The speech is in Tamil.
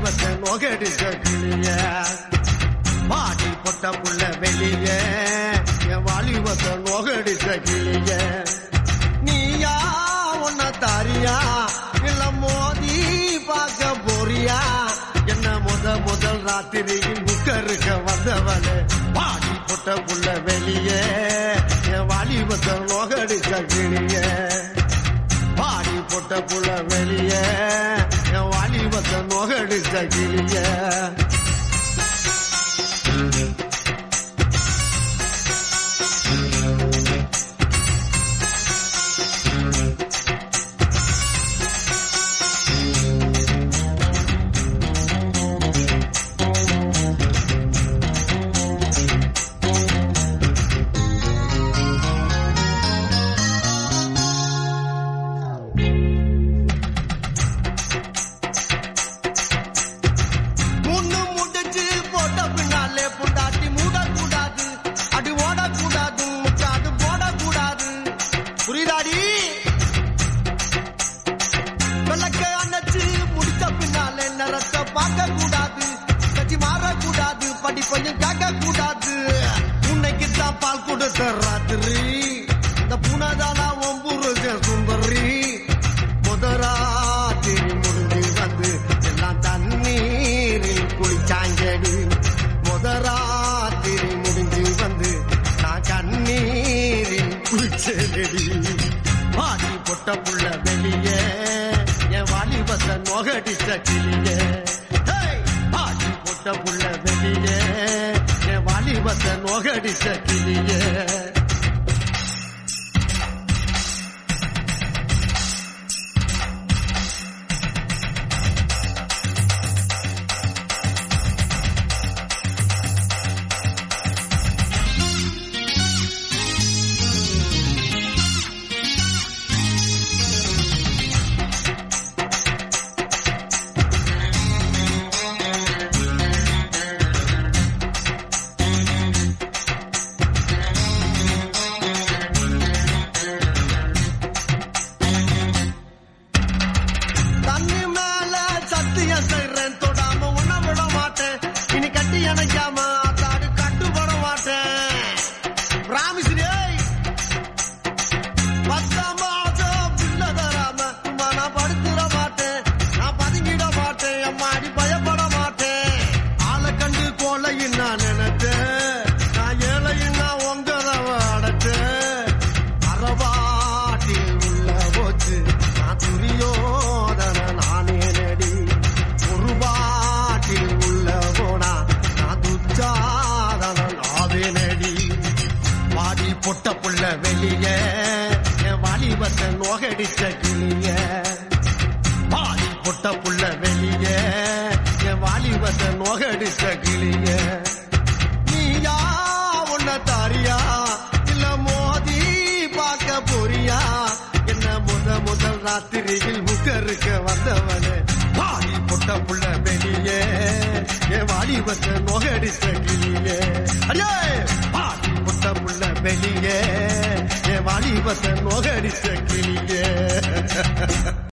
வாலிபத்தை நோகடிச்ச கிளிய பாடி பொட்ட புள்ள வெளிய என் வாலிபத்தை நோகடிச்ச கிளிய நீயா உன்ன தாரியா இல்ல மோதி பார்க்க போறியா என்ன முத முதல் ராத்திரியில் முக்கருக்க வந்தவனே பாடி பொட்ட புள்ள வெளிய என் வாலிபத்தை நோகடிச்ச கிளிய பாடி பொட்ட புள்ள வெளிய என் வாலிபத்தை நோகடிச்ச கிளிய முன்னு முடிச்சு போட்ட பின்னாலே புண்டாட்டி மூடக்கூடாது அடி ஓடக்கூடாது முச்சாடு போடக்கூடாது புரியுதாடி விளக்க அணைச்சு முடிச்ச பின்னாலே நிறத்தை பார்க்க கூடாது கட்சி மாறக்கூடாது படிப்பையும் கேட்க கூடாது உன்னைக்கு தான் பால் கொடுத்த ராத்திரி இந்த புனதானா ஒம்புருஷ சுந்தரி முதராத்திரி முடிஞ்சு வந்து எல்லாம் தண்ணீரில் குளிச்சாங்கடி முதராத்திரி முடிஞ்சு வந்து நான் கண்ணீரில் குளிச்சேடி பாடி பொட்ட புள்ள வெளியே என் வாலிபத்தை நோகடிச்ச கிளியே ஹேய்! பாடி பொட்ட புள்ள வெளியே என் வாலிபத்தை நோகடிச்ச கிளியே தண்ணி மேல சத்தியம் செய்றேன் தொடாம உன்ன விட மாட்டேன் இனி கட்டி அணைக்காம அத்தாடு கட்டுப்பட மாட்டேன் ராமிஸ்ரீ பத்தாம ஆசை பிள்ளை தராம சும்மா நான் படுத்துட மாட்டேன் நான் பதுங்கிட மாட்டேன் அம்மாடி பயப்பட மாட்டேன் ஆளை கண்டு கொலையும் நான் நினைச்சேன் நான் ஏழையும் நான் உங்கதவ அடைச்சேன் அறவாட்டில் உள்ள போச்சு நான் துரியோதன நானே நடி ஒரு பாட்டில் உள்ள போனா நான் துச்சாதன நாவே நடி வாடி பொட்ட புள்ள வெளிய என் வாலிபத்தை நோகடிச்ச கிளிய வாடி பொட்ட புள்ள வெளிய என் வாலிபத்தை நோகடிச்ச கிளிய நீயா உன்ன தாரியா இல்ல மோதி பார்க்க போறியா என்ன முத முதல் ராத்திரியில் முக்கருக்க வந்தவனே வாடி பொட்ட புள்ள வெளியே என் வாலிபத்தை நோகடிச்ச கிளியே அடியே வாடி பொட்ட புள்ள வெளியே என் வாலிபத்தை நோகடிச்ச கிளியே